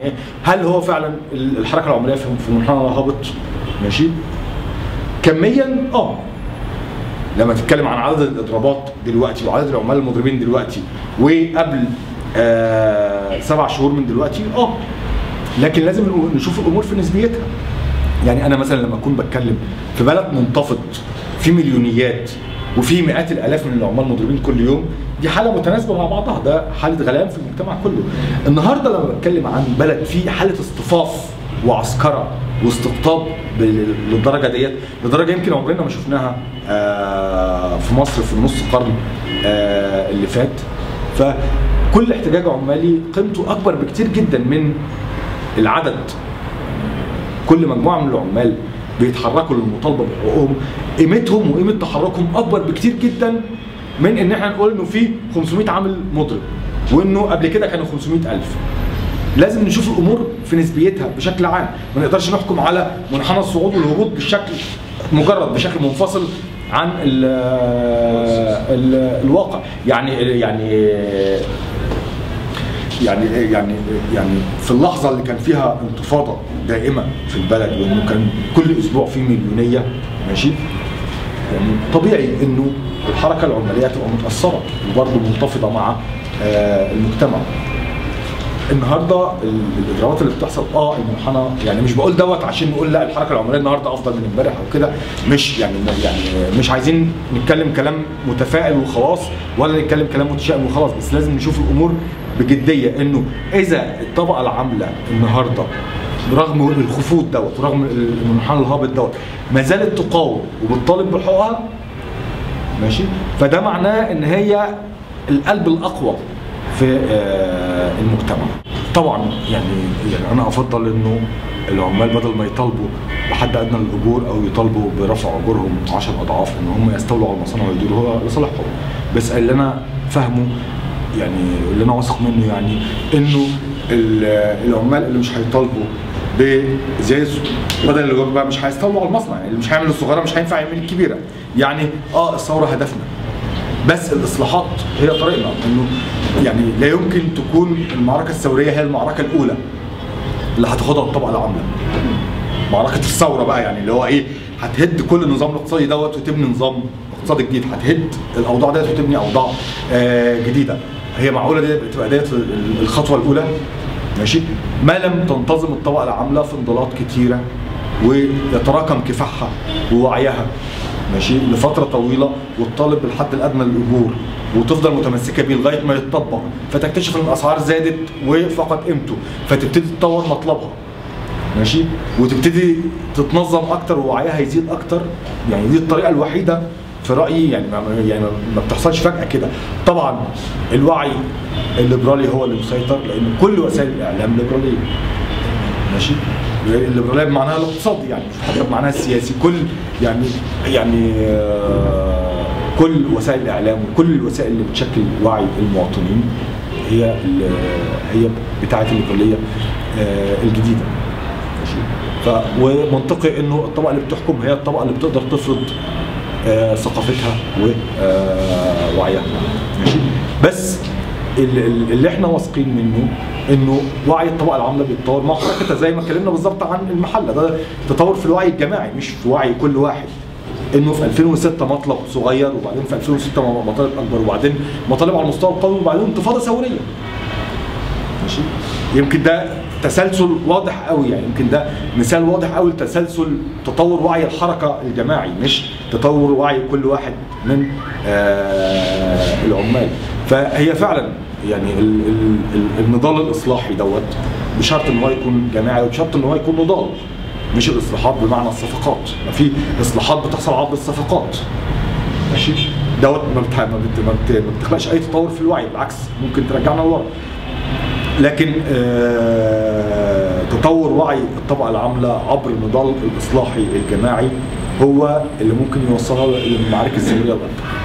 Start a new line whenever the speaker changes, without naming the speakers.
هل هو فعلا الحركه العمريه في في منحنى هابط ماشي كميا اه لما تتكلم عن عدد الاضرابات دلوقتي وعدد العمال المضربين دلوقتي وقبل آه سبع شهور من دلوقتي اه لكن لازم نشوف الامور في نسبيتها يعني انا مثلا لما اكون بتكلم في بلد منتفض في مليونيات وفي مئات الالاف من العمال المضربين كل يوم دي حاله متناسبه مع بعضها ده حاله غليان في المجتمع كله النهارده لما بتكلم عن بلد فيه حاله اصطفاف وعسكره واستقطاب بال- للدرجه ديت لدرجه يمكن عمرنا ما شفناها آه، في مصر في النص قرن آه، اللي فات فكل احتجاج عمالي قيمته اكبر بكتير جدا من العدد كل مجموعه من العمال بيتحركوا للمطالبه بحقوقهم قيمتهم وقيمه تحركهم اكبر بكتير جدا من ان احنا نقول انه في 500 عامل مضرب وانه قبل كده كانوا 500000 لازم نشوف الامور في نسبيتها بشكل عام ما نقدرش نحكم على منحنى الصعود والهبوط بالشكل مجرد بشكل منفصل عن ال ال الواقع يعني يعني يعني يعني يعني في اللحظه اللي كان فيها انتفاضه دائمه في البلد وانه كان كل اسبوع في مليونيه ماشي يعني طبيعي انه الحركه العماليه تبقى متاثره وبرضه منتفضه مع آه، المجتمع النهارده ال- الاجراءات اللي بتحصل اه المنحنى يعني مش بقول دوت عشان نقول لا الحركه العماليه النهارده افضل من امبارح او كده مش يعني يعني مش عايزين نتكلم كلام متفائل وخلاص ولا نتكلم كلام متشائم وخلاص بس لازم نشوف الامور بجديه انه اذا الطبقه العامله النهارده برغم الخفوض دوت ورغم المنحنى الهابط دوت ما زالت تقاوم وبتطالب بحقوقها ماشي فده معناه ان هي القلب الاقوى في آه، المجتمع طبعا يعني يعني انا افضل انه العمال بدل ما يطالبوا بحد ادنى للاجور او يطالبوا برفع اجورهم 10 اضعاف ان هم يستولوا على المصانع ويديروا هو لصالحهم بس اللي انا فاهمه يعني اللي انا واثق منه يعني انه ال- العمال اللي مش هيطالبوا بزياده بدل الاجور بقى مش هيستولوا على المصنع يعني اللي مش هيعمل الصغيره مش هينفع يعمل الكبيره يعني اه الثوره هدفنا بس الاصلاحات هي طريقنا انه يعني لا يمكن تكون المعركه الثوريه هي المعركه الاولى اللي هتاخدها الطبقه العامله معركه الثوره بقى يعني اللي هو ايه هتهد كل النظام الاقتصادي دوت وتبني نظام اقتصادي جديد هتهد الاوضاع ديت وتبني اوضاع آه جديده هي معقوله دي تبقى ديت ال- الخطوه الاولى ماشي ما لم تنتظم الطبقه العامله في انضالات كتيره ويتراكم كفاحها ووعيها ماشي لفتره طويله وتطالب بالحد الادنى للاجور وتفضل متمسكه بيه لغايه ما يتطبق فتكتشف ان الاسعار زادت وفقد قيمته فتبتدي تطور مطلبها ماشي وتبتدي تتنظم اكتر ووعيها يزيد اكتر يعني دي الطريقه الوحيده في رايي يعني ما يعني ما بتحصلش فجاه كده طبعا الوعي الليبرالي هو اللي مسيطر لان كل وسائل الاعلام ليبراليه ماشي الليبراليه بمعناها الاقتصادي يعني مش حتى بمعناها السياسي كل يعني يعني آه، كل وسائل الاعلام وكل الوسائل اللي بتشكل وعي المواطنين هي ال- هي بتاعه الليبراليه آه، الجديده ماشي ف ومنطقي انه الطبقه اللي بتحكم هي الطبقه اللي بتقدر تفرض آه، ثقافتها ووعيها ماشي بس ال- ال- اللي احنا واثقين منه انه وعي الطبقه العامله بيتطور مع حركتها زي ما اتكلمنا بالظبط عن المحله ده تطور في الوعي الجماعي مش في وعي كل واحد انه في 2006 مطلب صغير وبعدين في 2006 مطالب اكبر وبعدين مطالب على المستوى القومي وبعدين انتفاضه ثوريه ماشي يمكن ده تسلسل واضح قوي يعني يمكن ده مثال واضح قوي لتسلسل تطور وعي الحركه الجماعي مش تطور وعي كل واحد من آه العمال فهي فعلا يعني ال ال ال النضال الاصلاحي دوت بشرط ان هو يكون جماعي وبشرط ان هو يكون نضال مش الاصلاحات بمعنى الصفقات ما في اصلاحات بتحصل عبر الصفقات ماشي دوت ما بت- ما بت- ما بت- ما بتخلقش اي تطور في الوعي بالعكس ممكن ترجعنا لورا لكن آه، تطور وعي الطبقه العامله عبر النضال الاصلاحي الجماعي هو اللي ممكن يوصلها للمعارك السريه الاكبر